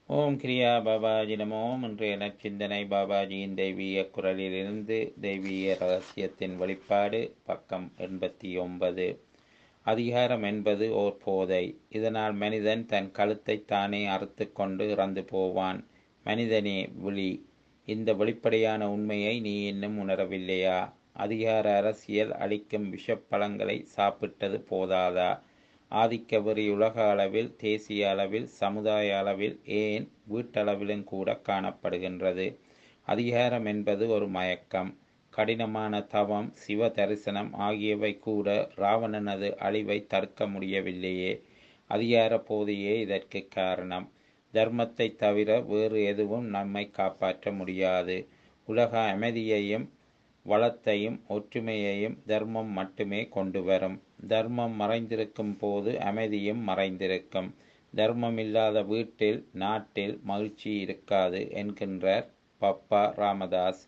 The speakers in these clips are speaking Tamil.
ஓம் கிரியா பாபாஜி நமோ இன்றைய நற்சிந்தனை பாபாஜியின் தெய்வீக குரலிலிருந்து தெய்வீக ரகசியத்தின் வெளிப்பாடு பக்கம் எண்பத்தி ஒன்பது அதிகாரம் என்பது ஓர் போதை இதனால் மனிதன் தன் கழுத்தை தானே அறுத்து கொண்டு இறந்து போவான் மனிதனே விழி இந்த வெளிப்படையான உண்மையை நீ இன்னும் உணரவில்லையா அதிகார அரசியல் அளிக்கும் விஷப்பழங்களை சாப்பிட்டது போதாதா ஆதிக்க வெறி உலக அளவில் தேசிய அளவில் சமுதாய அளவில் ஏன் வீட்டளவிலும் கூட காணப்படுகின்றது அதிகாரம் என்பது ஒரு மயக்கம் கடினமான தவம் சிவ தரிசனம் ஆகியவை கூட ராவணனது அழிவை தடுக்க முடியவில்லையே அதிகார போதையே இதற்கு காரணம் தர்மத்தை தவிர வேறு எதுவும் நம்மை காப்பாற்ற முடியாது உலக அமைதியையும் வளத்தையும் ஒற்றுமையையும் தர்மம் மட்டுமே கொண்டு வரும் தர்மம் மறைந்திருக்கும் போது அமைதியும் மறைந்திருக்கும் தர்மம் இல்லாத வீட்டில் நாட்டில் மகிழ்ச்சி இருக்காது என்கின்றார் பப்பா ராமதாஸ்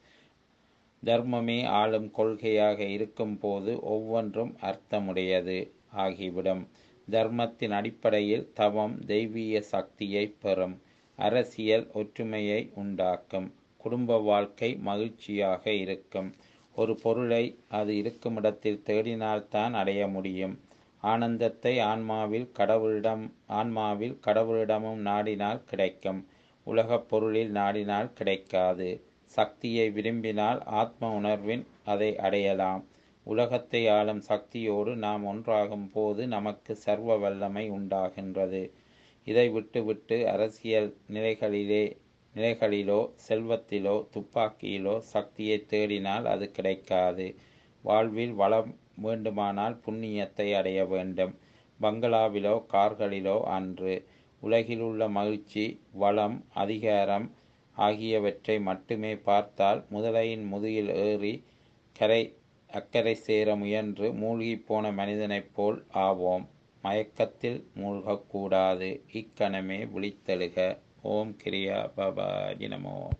தர்மமே ஆளும் கொள்கையாக இருக்கும் போது ஒவ்வொன்றும் அர்த்தமுடையது ஆகிவிடும் தர்மத்தின் அடிப்படையில் தவம் தெய்வீக சக்தியை பெறும் அரசியல் ஒற்றுமையை உண்டாக்கும் குடும்ப வாழ்க்கை மகிழ்ச்சியாக இருக்கும் ஒரு பொருளை அது இருக்கும் இடத்தில் தேடினால்தான் அடைய முடியும் ஆனந்தத்தை ஆன்மாவில் கடவுளிடம் ஆன்மாவில் கடவுளிடமும் நாடினால் கிடைக்கும் உலகப் பொருளில் நாடினால் கிடைக்காது சக்தியை விரும்பினால் ஆத்ம உணர்வின் அதை அடையலாம் உலகத்தை ஆளும் சக்தியோடு நாம் ஒன்றாகும் போது நமக்கு சர்வ வல்லமை உண்டாகின்றது இதை விட்டுவிட்டு அரசியல் நிலைகளிலே நிலைகளிலோ செல்வத்திலோ துப்பாக்கியிலோ சக்தியை தேடினால் அது கிடைக்காது வாழ்வில் வளம் வேண்டுமானால் புண்ணியத்தை அடைய வேண்டும் பங்களாவிலோ கார்களிலோ அன்று உலகில் உள்ள மகிழ்ச்சி வளம் அதிகாரம் ஆகியவற்றை மட்டுமே பார்த்தால் முதலையின் முதுகில் ஏறி கரை அக்கறை சேர முயன்று மூழ்கி போன மனிதனைப் போல் ஆவோம் மயக்கத்தில் மூழ்கக்கூடாது இக்கணமே விழித்தெழுக ஓம் கிரியா பாபாஜி நமோ